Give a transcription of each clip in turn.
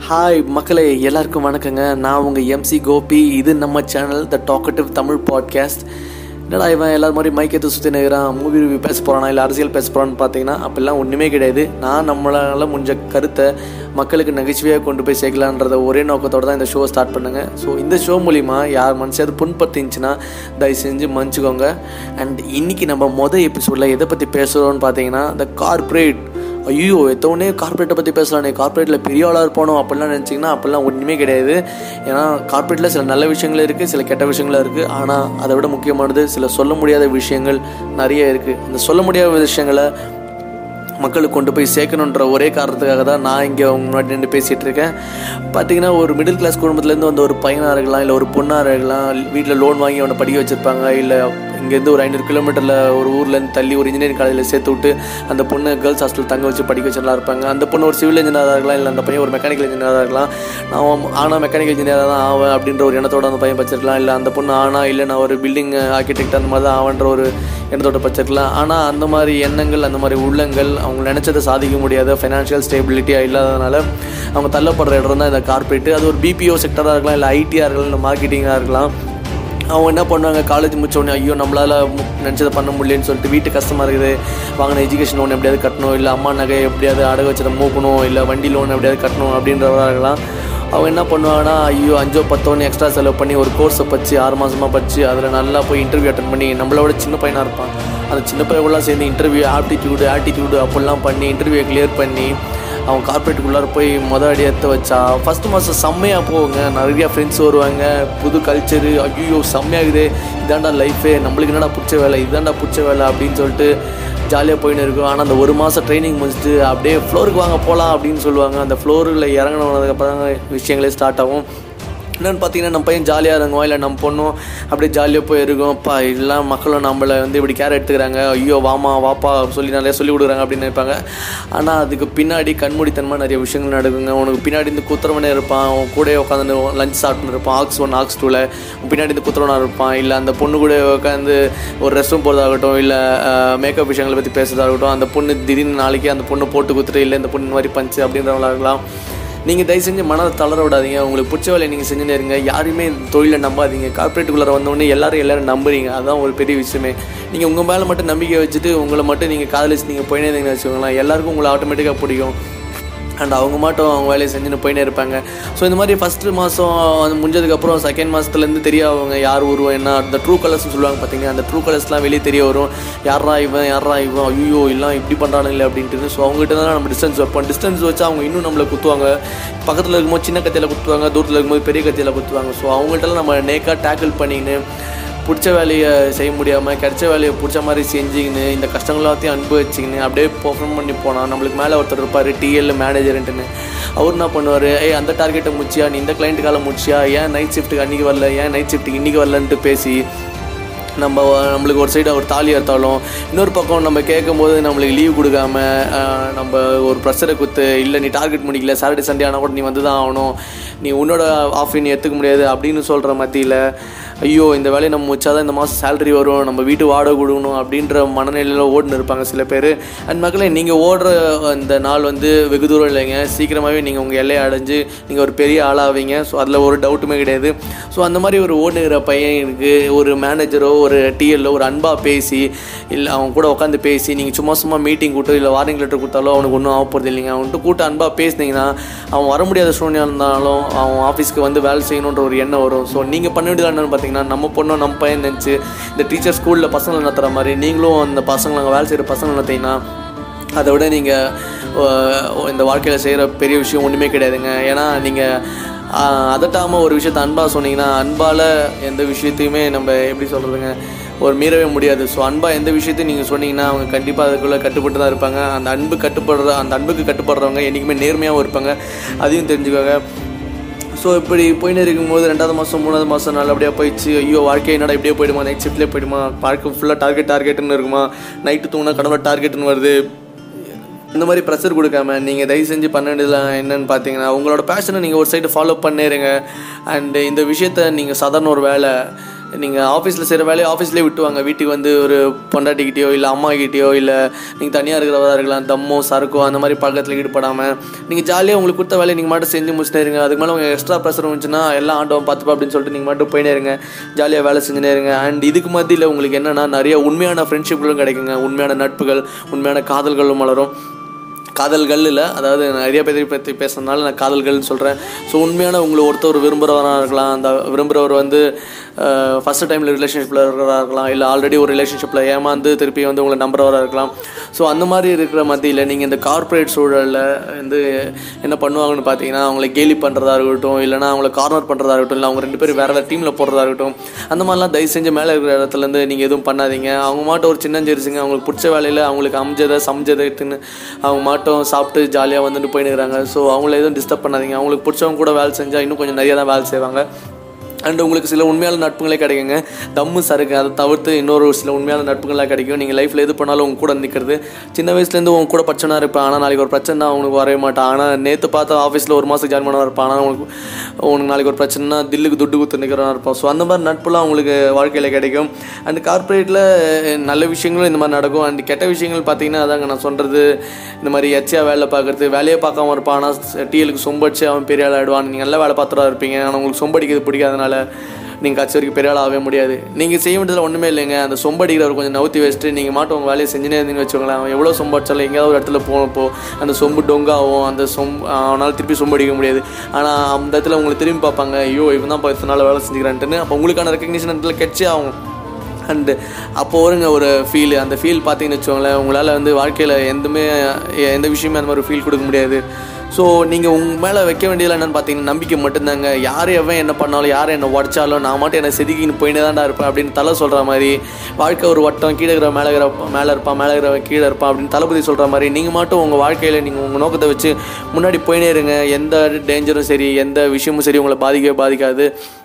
hi மக்களே எல்லாருக்கும் வணக்கங்க நான் உங்கள் எம்சி கோபி இது நம்ம channel the talkative Tamil podcast என்னடா இவன் எல்லாரும் மாதிரி மைக் எடுத்து சுற்றி நிற்கிறான் மூவி ரிவ்யூ பேச போகிறானா இல்லை அரசியல் பேச போகிறான்னு பார்த்தீங்கன்னா அப்படிலாம் ஒன்றுமே கிடையாது நான் நம்மளால் முடிஞ்ச கருத்தை மக்களுக்கு நகைச்சுவையாக கொண்டு போய் சேர்க்கலான்றத ஒரே நோக்கத்தோடு தான் இந்த ஷோ ஸ்டார்ட் பண்ணுங்க ஸோ இந்த ஷோ மூலிமா யார் மனசாவது புண்படுத்திருந்துச்சுன்னா தயவு செஞ்சு மன்னிச்சுக்கோங்க அண்ட் இன்னைக்கு நம்ம மொதல் எபிசோடில் எதை பற்றி பேசுகிறோம்னு பார்த்தீங்கன்னா த கார்ப்பரேட் ஐயோ எத்தவொடனே கார்ப்பரேட்டை பற்றி பேசலானே கார்ப்பரேட்டில் பெரிய ஆளாக இருப்பானோ அப்படிலாம் நினச்சிங்கன்னா அப்படிலாம் ஒன்றுமே கிடையாது ஏன்னா கார்ப்பரேட்டில் சில நல்ல விஷயங்கள் இருக்குது சில கெட்ட விஷயங்களும் இருக்குது ஆனால் அதை விட முக்கியமானது சில சொல்ல முடியாத விஷயங்கள் நிறைய இருக்குது இந்த சொல்ல முடியாத விஷயங்களை மக்களுக்கு கொண்டு போய் சேர்க்கணுன்ற ஒரே காரணத்துக்காக தான் நான் இங்கே அவங்க முன்னாடி நின்று பேசிகிட்டு இருக்கேன் பார்த்தீங்கன்னா ஒரு மிடில் கிளாஸ் குடும்பத்துலேருந்து வந்த ஒரு பையனாக இருக்கலாம் இல்லை ஒரு பொண்ணாக இருக்கலாம் வீட்டில் லோன் வாங்கி அவனை படிக்க வச்சுருப்பாங்க இல்லை இங்கேருந்து ஒரு ஐநூறு கிலோமீட்டரில் ஒரு ஊர்லேருந்து தள்ளி ஒரு இன்ஜினியரிங் காலேஜில் சேர்த்து விட்டு அந்த பொண்ணு கேர்ள்ஸ் ஹாஸ்டல் தங்க வச்சு படிக்க வச்சுலாம் இருப்பாங்க அந்த பொண்ணு ஒரு சிவில் இன்ஜினியராக இருக்கலாம் இல்லை அந்த பையன் ஒரு மெக்கானிக்கல் இன்ஜினியராக இருக்கலாம் நான் ஆனால் மெக்கானிக்கல் இன்ஜினியராக தான் ஆவேன் அப்படின்ற ஒரு எண்ணத்தோட அந்த பையன் படிச்சிருக்கலாம் இல்லை அந்த பொண்ணு ஆனா இல்லை நான் ஒரு பில்டிங் ஆர்கிடெக்ட் அந்த மாதிரி தான் ஆவன்ற ஒரு எண்ணத்தோட படிச்சிருக்கலாம் ஆனால் அந்த மாதிரி எண்ணங்கள் அந்த மாதிரி உள்ளங்கள் அவங்க நினச்சதை சாதிக்க முடியாத ஃபைனான்ஷியல் ஸ்டேபிலிட்டியாக இல்லாதனால அவங்க தள்ளப்படுற இடம் தான் இந்த கார்பரேட்டு அது ஒரு பிபிஓ செக்டராக இருக்கலாம் இல்லை ஐடியாக இருக்கலாம் இல்லை மார்க்கெட்டிங்காக இருக்கலாம் அவங்க என்ன பண்ணுவாங்க காலேஜ் முடிச்சோடனே ஐயோ நம்மளால் நினச்சதை பண்ண முடியலன்னு சொல்லிட்டு வீட்டு கஷ்டமாக இருக்குது வாங்கின எஜுகேஷன் லோன் எப்படியாவது கட்டணும் இல்லை அம்மா நகை எப்படியாவது அடகு வச்சதை மூக்கணும் இல்லை வண்டி லோன் எப்படியாவது கட்டணும் அப்படின்றவராக இருக்கலாம் அவங்க என்ன பண்ணுவாங்கன்னா ஐயோ அஞ்சோ பத்தோன்னு எக்ஸ்ட்ரா செலவு பண்ணி ஒரு கோர்ஸை பச்சு ஆறு மாதமாக பச்சு அதில் நல்லா போய் இன்டர்வியூ அட்டன் பண்ணி நம்மளோட சின்ன பையனாக இருப்பான் அந்த சின்ன பையன்களாம் சேர்ந்து இன்டர்வியூ ஆப்டிடியூடு ஆட்டிடியூடு அப்படிலாம் பண்ணி இன்டர்வியூ கிளியர் பண்ணி அவன் கார்பரேட்டுக்குள்ளார போய் மொதல் அடி எடுத்து வச்சா ஃபஸ்ட்டு மாதம் செம்மையாக போவாங்க நிறையா ஃப்ரெண்ட்ஸ் வருவாங்க புது கல்ச்சரு ஐயோ செம்மையாகுது இதாண்டா லைஃபே நம்மளுக்கு என்னடா பிடிச்ச வேலை இதாண்டா பிடிச்ச வேலை அப்படின்னு சொல்லிட்டு ஜாலியாக போயின்னு இருக்கும் ஆனால் அந்த ஒரு மாதம் ட்ரைனிங் முடிச்சுட்டு அப்படியே ஃப்ளோருக்கு வாங்க போகலாம் அப்படின்னு சொல்லுவாங்க அந்த ஃப்ளோரில் இறங்கினதுக்கப்புறம் தான் விஷயங்களே ஸ்டார்ட் ஆகும் என்னென்னு பார்த்தீங்கன்னா நம்ம பையன் ஜாலியாக இருங்கோம் இல்லை நம்ம பொண்ணும் அப்படியே ஜாலியாக போய் இருக்கோம் அப்பா எல்லாம் மக்களும் நம்மளை வந்து இப்படி கேர் எடுத்துக்கிறாங்க ஐயோ வாமா வாப்பா சொல்லி நிறைய சொல்லி கொடுக்குறாங்க அப்படின்னு நினைப்பாங்க ஆனால் அதுக்கு பின்னாடி கண்மூடித்தனமாக நிறைய விஷயங்கள் நடக்குங்க உனக்கு பின்னாடி இந்த குத்துறவனே இருப்பான் அவன் கூட உட்காந்து லஞ்ச் சாப்பிட்டு இருப்பான் ஆக்ஸ் ஒன் ஆக்ஸ் டூவில் பின்னாடி இந்த குத்துறவனாக இருப்பான் இல்லை அந்த பொண்ணு கூட உட்காந்து ஒரு ரெஸ்ட் ரூம் போகிறதாகட்டும் இல்லை மேக்கப் விஷயங்களை பற்றி பேசுறதாகட்டும் அந்த பொண்ணு திடீர்னு நாளைக்கு அந்த பொண்ணு போட்டு குத்துட்டு இல்லை இந்த பொண்ணு இந்த மாதிரி பஞ்சு அப்படின்றவங்களா இருக்கலாம் நீங்கள் தயவு செஞ்சு மனதை தளர விடாதீங்க உங்களுக்கு பிடிச்ச வேலையை நீங்கள் செஞ்சுன்னு இருங்க யாருமே தொழிலை நம்பாதீங்க கார்பரேட்டுக்குள்ளே வந்தோடனே எல்லாரும் எல்லாரும் நம்புறீங்க அதுதான் ஒரு பெரிய விஷயமே நீங்கள் உங்கள் மேலே மட்டும் நம்பிக்கை வச்சுட்டு உங்களை மட்டும் நீங்கள் காதலிச்சு நீங்கள் போயினே இருந்தீங்கன்னு வச்சுக்கோங்களேன் எல்லாருக்கும் உங்களை ஆட்டோமேட்டிக்காக பிடிக்கும் அண்ட் அவங்க மட்டும் அவங்க வேலையை செஞ்சுன்னு போயினே இருப்பாங்க ஸோ இந்த மாதிரி ஃபஸ்ட்டு மாதம் முடிஞ்சதுக்கப்புறம் செகண்ட் மாதத்துலேருந்து தெரிய அவங்க யார் உருவம் என்ன அந்த ட்ரூ கலர்ஸ்னு சொல்லுவாங்க பார்த்தீங்க அந்த ட்ரூ கலர்ஸ்லாம் வெளியே தெரிய வரும் யாரா இவன் யாரா இவன் ஐயோ எல்லாம் இப்படி பண்ணுறானுங்களே அப்படின்ட்டு ஸோ அவங்ககிட்ட தான் நம்ம டிஸ்டன்ஸ் வைப்போம் டிஸ்டன்ஸ் வச்சு அவங்க இன்னும் நம்மளை குத்துவாங்க பக்கத்தில் இருக்கும்போது சின்ன கத்தியில் குத்துவாங்க தூரத்தில் இருக்கும்போது பெரிய கத்தியில் குத்துவாங்க ஸோ அவங்கள்ட்டலாம் நம்ம நேக்காக டேக்கிள் பண்ணின்னு பிடிச்ச வேலையை செய்ய முடியாமல் கிடைச்ச வேலையை பிடிச்ச மாதிரி செஞ்சுக்கின்னு இந்த கஷ்டங்கள் எல்லாத்தையும் அனுபவிச்சிக்கின்னு அப்படியே பெர்ஃபார்ம் பண்ணி போனால் நம்மளுக்கு மேலே ஒருத்தர் இருப்பார் டிஎல் மேனேஜர்ன்ட்டுன்னு அவர் என்ன பண்ணுவார் ஏய் அந்த டார்கெட்டை முடிச்சியா நீ இந்த கிளைண்ட்டுக்கால முடிச்சியா ஏன் நைட் ஷிஃப்ட்டுக்கு அன்றைக்கி வரல ஏன் நைட் ஷிஃப்ட்டுக்கு இன்றைக்கி வரலன்ட்டு பேசி நம்ம நம்மளுக்கு ஒரு சைடு ஒரு தாலி எடுத்தாலும் இன்னொரு பக்கம் நம்ம கேட்கும்போது நம்மளுக்கு லீவ் கொடுக்காம நம்ம ஒரு ப்ரெஷரை குத்து இல்லை நீ டார்கெட் முடிக்கல சாட்டர்டே சண்டே ஆனால் கூட நீ வந்து தான் ஆகணும் நீ உன்னோட ஆஃப் நீ எடுத்துக்க முடியாது அப்படின்னு சொல்கிற மத்தியில் ஐயோ இந்த வேலையை நம்ம முடிச்சாதான் இந்த மாதம் சேலரி வரும் நம்ம வீட்டு வாடகை கொடுக்கணும் அப்படின்ற மனநிலையில் ஓடுன்னு இருப்பாங்க சில பேர் அண்ட் மக்களே நீங்கள் ஓடுற இந்த நாள் வந்து வெகு தூரம் இல்லைங்க சீக்கிரமாகவே நீங்கள் உங்கள் எல்லையை அடைஞ்சு நீங்கள் ஒரு பெரிய ஆளாவீங்க ஸோ அதில் ஒரு டவுட்டுமே கிடையாது ஸோ அந்த மாதிரி ஒரு ஓடுகிற பையனுக்கு ஒரு மேனேஜரோ ஒரு டிஎல்லோ ஒரு அன்பாக பேசி இல்லை அவன் கூட உட்காந்து பேசி நீங்கள் சும்மா சும்மா மீட்டிங் கூட்டு இல்லை வார்னிங் லெட்டர் கொடுத்தாலும் அவனுக்கு ஒன்றும் ஆக போகிறது இல்லைங்க அவன்கிட்ட கூட்டு அன்பாக பேசினீங்கன்னா அவன் வர முடியாத சூழ்நிலை இருந்தாலும் அவன் ஆஃபீஸ்க்கு வந்து வேலை செய்யணுன்ற ஒரு எண்ணம் வரும் ஸோ நீங்கள் பண்ண வேண்டியது என்னன்னு பார்த்தீங்கன்னா நம்ம பொண்ணும் நம்ம பையன் நினச்சி இந்த டீச்சர் ஸ்கூலில் பசங்களை நடத்துகிற மாதிரி நீங்களும் அந்த பசங்களை அங்கே வேலை செய்கிற பசங்களை நடத்திங்கன்னா அதை விட நீங்கள் இந்த வாழ்க்கையில் செய்கிற பெரிய விஷயம் ஒன்றுமே கிடையாதுங்க ஏன்னா நீங்கள் அதட்டாமல் ஒரு விஷயத்த அன்பாக சொன்னீங்கன்னா அன்பால் எந்த விஷயத்தையுமே நம்ம எப்படி சொல்கிறதுங்க ஒரு மீறவே முடியாது ஸோ அன்பாக எந்த விஷயத்தையும் நீங்கள் சொன்னீங்கன்னா அவங்க கண்டிப்பாக அதுக்குள்ளே கட்டுப்பட்டு தான் இருப்பாங்க அந்த அன்பு கட்டுப்படுற அந்த அன்புக்கு கட்டுப்படுறவங்க என்றைக்குமே நேர்மையாகவும் இருப்பாங்க அதையும் தெரிஞ்சுக்கோங்க ஸோ இப்படி போயின்னு இருக்கும்போது ரெண்டாவது மாதம் மூணாவது மாதம் நல்லபடியாக போயிடுச்சு ஐயோ வாழ்க்கை என்னடா இப்படியே போயிடுமா நைட் ஷிஃப்ட்லேயே போயிடுமா வாழ்க்கை ஃபுல்லாக டார்கெட் டார்கெட்னு இருக்குமா நைட்டு தூங்கினா கனவுல டார்கெட்னு வருது இந்த மாதிரி ப்ரெஷர் கொடுக்காம நீங்கள் தயவு செஞ்சு பண்ண வேண்டியதுலாம் என்னன்னு பார்த்தீங்கன்னா உங்களோட பேஷனை நீங்கள் ஒரு சைடு ஃபாலோ பண்ணிடுங்க அண்டு இந்த விஷயத்த நீங்கள் சாதாரண ஒரு வேலை நீங்கள் ஆஃபீஸில் செய்கிற வேலையை ஆஃபீஸ்லேயே விட்டுவாங்க வீட்டுக்கு வந்து ஒரு பொண்டாட்டிக்கிட்டேயோ இல்லை அம்மா கிட்டேயோ இல்லை நீங்கள் தனியாக இருக்கிறவராக இருக்கலாம் தம்மோ சரக்கோ அந்த மாதிரி பழக்கத்தில் ஈடுபடாமல் நீங்கள் ஜாலியாக உங்களுக்கு கொடுத்த வேலையை நீங்கள் மட்டும் செஞ்சு முடிச்சுட்டே இருங்க அதுக்கு மேலே உங்கள் எக்ஸ்ட்ரா ப்ரெஷர் வந்துச்சுன்னா எல்லாம் ஆண்டவன் பார்த்துப்பா அப்படின்னு சொல்லிட்டு நீங்கள் மட்டும் போயினே இருங்க ஜாலியாக வேலை செஞ்சுனே இருங்க அண்ட் இதுக்கு மத்தியில் உங்களுக்கு என்னென்னா நிறைய உண்மையான ஃப்ரெண்ட்ஷிப்களும் கிடைக்குங்க உண்மையான நட்புகள் உண்மையான காதல்களும் மலரும் காதல்கள் இல்லை அதாவது நிறைய பேர் பற்றி பேசுறதுனால நான் காதல்கள்னு சொல்கிறேன் ஸோ உண்மையான உங்களை ஒருத்தர் விரும்புகிறவராக இருக்கலாம் அந்த விரும்புகிறவர் வந்து ஃபஸ்ட்டு டைமில் ரிலேஷன்ஷிப்பில் இருக்கிறவராக இருக்கலாம் இல்லை ஆல்ரெடி ஒரு ரிலேஷன்ஷிப்பில் ஏமாந்து திருப்பி வந்து உங்களை நம்புறவராக இருக்கலாம் ஸோ அந்த மாதிரி இருக்கிற மத்தியில் நீங்கள் இந்த கார்ப்பரேட் சூழலில் வந்து என்ன பண்ணுவாங்கன்னு பார்த்தீங்கன்னா அவங்களை கேலி பண்ணுறதா இருக்கட்டும் இல்லைனா அவங்கள கார்னர் பண்ணுறதா இருக்கட்டும் இல்லை அவங்க ரெண்டு பேரும் வேறு வேறு டீமில் போடுறதா இருக்கட்டும் அந்த மாதிரிலாம் தயவு செஞ்சு மேலே இருக்கிற இடத்துலேருந்து நீங்கள் எதுவும் பண்ணாதீங்க அவங்க மாட்டும் ஒரு சின்னஞ்சிருச்சுங்க அவங்களுக்கு பிடிச்ச வேலையில் அவங்களுக்கு அமைஞ்சதை சமைஞ்சதை எடுத்துன்னு அவங்க மாட்டும் சாப்பிட்டு ஜாலியாக வந்துட்டு போயினுக்கிறாங்க ஸோ அவங்கள எதுவும் டிஸ்டர்ப் பண்ணாதீங்க அவங்களுக்கு பிடிச்சவங்க கூட வேலை செஞ்சால் இன்னும் கொஞ்சம் நிறையா தான் வேலை செய்வாங்க அண்ட் உங்களுக்கு சில உண்மையான நட்புகளே கிடைக்குங்க தம்மு சருக்கு அதை தவிர்த்து இன்னொரு சில உண்மையான நட்புகளாக கிடைக்கும் நீங்கள் லைஃப்பில் எது பண்ணாலும் உங்க கூட நிற்கிறது சின்ன வயசுலேருந்து உங்க கூட பிரச்சனை இருப்பேன் ஆனால் நாளைக்கு ஒரு பிரச்சனை அவனுக்கு வரவே மாட்டான் ஆனால் நேற்று பார்த்தா ஆஃபீஸில் ஒரு மாதம் ஜாயின் பண்ண இருப்பான் ஆனால் உனக்கு உனக்கு நாளைக்கு ஒரு பிரச்சனைனா தில்லுக்கு துட்டு குத்து நிற்கிறவனா இருப்பான் ஸோ அந்த மாதிரி நட்புலாம் உங்களுக்கு வாழ்க்கையில் கிடைக்கும் அண்ட் கார்ப்பரேட்டில் நல்ல விஷயங்களும் இந்த மாதிரி நடக்கும் அண்ட் கெட்ட விஷயங்கள் பார்த்தீங்கன்னா அதாங்க நான் சொல்கிறது இந்த மாதிரி எச்சையாக வேலை பார்க்குறது வேலையே பார்க்காம இருப்பான் ஆனால் டீலுக்கு சொம்படிச்சு அவன் பெரிய ஆள் ஆயிடுவான் நீங்கள் நல்ல வேலை பார்த்துறா இருப்பீங்க ஆனால் உங்களுக்கு சொம்படிக்கிறது பிடிக்காதனால நீங்கள் கட்சி வரைக்கும் பெரிய ஆள் ஆகவே முடியாது நீங்கள் செய்ய வேண்டியதில் ஒன்றுமே இல்லைங்க அந்த சொம்படிக்கிறவர் கொஞ்சம் நவுத்தி வச்சுட்டு நீங்கள் மாட்டும் உங்கள் வேலையை செஞ்சுனே இருந்தீங்கன்னு வச்சுக்கோங்களேன் அவன் எவ்வளோ சொம்படிச்சாலும் எங்கேயாவது ஒரு இடத்துல போனப்போ அந்த சொம்பு டொங்காகும் அந்த சொம் அவனால் திருப்பி சொம்படிக்க முடியாது ஆனால் அந்த இடத்துல உங்களை திரும்பி பார்ப்பாங்க ஐயோ இவன் தான் பத்து நாள் வேலை செஞ்சுக்கிறான்ட்டுன்னு அப்போ உங்களுக்கான ரெக்கக்னிஷன் இடத்துல கட்சி ஆகும் அண்டு அப்போ வருங்க ஒரு ஃபீல் அந்த ஃபீல் பார்த்தீங்கன்னு வச்சுக்கோங்களேன் உங்களால் வந்து வாழ்க்கையில் எந்தமே எந்த விஷயமே அந்த மாதிரி ஃபீல் கொடுக்க முடியாது ஸோ நீங்கள் உங்கள் மேலே வைக்க வேண்டியதில் என்னென்னு பார்த்தீங்கன்னா நம்பிக்கை மட்டும்தாங்க யார் எவன் என்ன பண்ணாலும் யார் என்னை உடச்சாலும் நான் மட்டும் என்னை செதுக்கின்னு போயினே தான்டா இருப்பேன் அப்படின்னு தலை சொல்கிற மாதிரி வாழ்க்கை ஒரு வட்டம் கீழே இருக்கிற மேலே இருக்கிற மேலே இருப்பான் மேலே இருக்கிறவன் கீழே இருப்பான் அப்படின்னு தளபதி சொல்கிற மாதிரி நீங்கள் மட்டும் உங்கள் வாழ்க்கையில் நீங்கள் உங்கள் நோக்கத்தை வச்சு முன்னாடி போயினே இருங்க எந்த டேஞ்சரும் சரி எந்த விஷயமும் சரி உங்களை பாதிக்கவே பாதிக்காது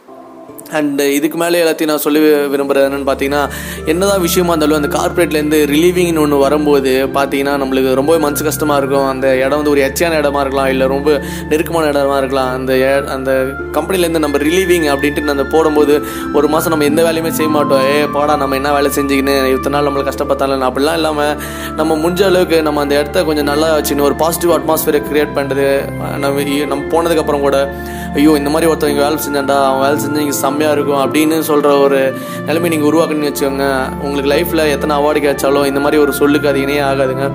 அண்ட் இதுக்கு மேலே எல்லாத்தையும் நான் சொல்லி விரும்புகிறது என்னென்னு பார்த்தீங்கன்னா என்னதான் விஷயமா இருந்தாலும் அந்த கார்ப்பரேட்லேருந்து ரிலீவிங்னு ஒன்று வரும்போது பார்த்தீங்கன்னா நம்மளுக்கு ரொம்பவே மனசு கஷ்டமாக இருக்கும் அந்த இடம் வந்து ஒரு எச்சையான இடமா இருக்கலாம் இல்லை ரொம்ப நெருக்கமான இடமா இருக்கலாம் அந்த எ- அந்த கம்பெனிலேருந்து நம்ம ரிலீவிங் அப்படின்ட்டு அந்த போடும்போது ஒரு மாதம் நம்ம எந்த வேலையுமே செய்ய மாட்டோம் ஏ பாடா நம்ம என்ன வேலை செஞ்சுக்கின்னு இத்தனை நாள் நம்மளுக்கு கஷ்டப்பட்டாலும் அப்படிலாம் இல்லாமல் நம்ம முடிஞ்ச அளவுக்கு நம்ம அந்த இடத்த கொஞ்சம் நல்லா வச்சுன்னு ஒரு பாசிட்டிவ் அட்மாஸ்பியரை கிரியேட் பண்ணுறது நம்ம இ- நம்ம போனதுக்கப்புறம் கூட ஐயோ இந்த மாதிரி ஒருத்தன் இங்கே வேலை செஞ்சான்டா அவன் வேலை செஞ்சு இங்கே செம்மையாக இருக்கும் அப்படின்னு சொல்கிற ஒரு நிலைமை நீங்கள் உருவாக்கணும்னு வச்சுக்கோங்க உங்களுக்கு லைஃப்பில் எத்தனை அவார்டு கிடைச்சாலும் இந்த மாதிரி ஒரு சொல்லுக்கு அது இணையே ஆகாதுங்க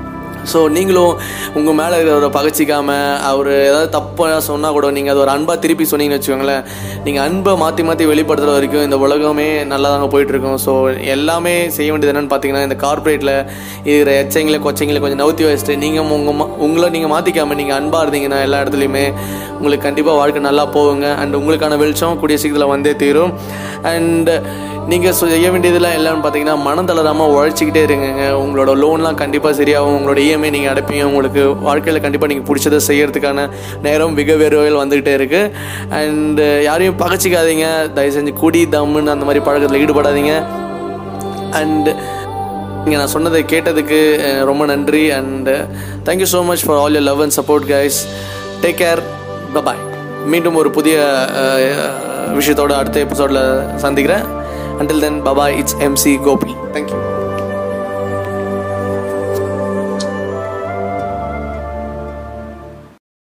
ஸோ நீங்களும் உங்கள் மேலே இருக்கிறவரை பகச்சிக்காமல் அவர் ஏதாவது தப்பாக சொன்னால் கூட நீங்கள் அது ஒரு அன்பாக திருப்பி சொன்னீங்கன்னு வச்சுக்கோங்களேன் நீங்கள் அன்பை மாற்றி மாற்றி வெளிப்படுத்துகிற வரைக்கும் இந்த உலகமே நல்லா தாங்க போயிட்டுருக்கும் ஸோ எல்லாமே செய்ய வேண்டியது என்னென்னு பார்த்தீங்கன்னா இந்த கார்ப்பரேட்டில் இருக்கிற எச்சைங்களை கொச்சைங்களை கொஞ்சம் நவுத்தி வச்சுட்டு நீங்கள் உங்கள் மா- உங்களை நீங்கள் மாற்றிக்காமல் நீங்கள் அன்பாக இருந்தீங்கன்னா எல்லா இடத்துலையுமே உங்களுக்கு கண்டிப்பாக வாழ்க்கை நல்லா போகுங்க அண்ட் உங்களுக்கான வெளிச்சம் கூடிய சீக்கிரத்தில் வந்தே தீரும் அண்ட் நீங்கள் செய்ய வேண்டியதெல்லாம் எல்லாம்னு பார்த்தீங்கன்னா மனம் தளராமல் உழைச்சிக்கிட்டே இருங்கங்க உங்களோட லோன்லாம் கண்டிப்பாக சரியாகும் உங்களோட இஎம்ஐ நீங்கள் அடைப்பீங்க உங்களுக்கு வாழ்க்கையில் கண்டிப்பாக நீங்கள் பிடிச்சதை செய்யறதுக்கான நேரம் மிக விரைவில் வந்துக்கிட்டே இருக்குது அண்ட் யாரையும் பகச்சிக்காதீங்க தயவு செஞ்சு குடி தம்முன்னு அந்த மாதிரி பழக்கத்தில் ஈடுபடாதீங்க அண்ட் இங்கே நான் சொன்னதை கேட்டதுக்கு அஹ், ரொம்ப நன்றி and thank you so much for all your love and support guys take care bye மீண்டும் ஒரு புதிய அஹ், விஷயத்தோட அடுத்த எபிசோடில் சந்திக்கிறேன் until then bye bye it's MC Gopi thank you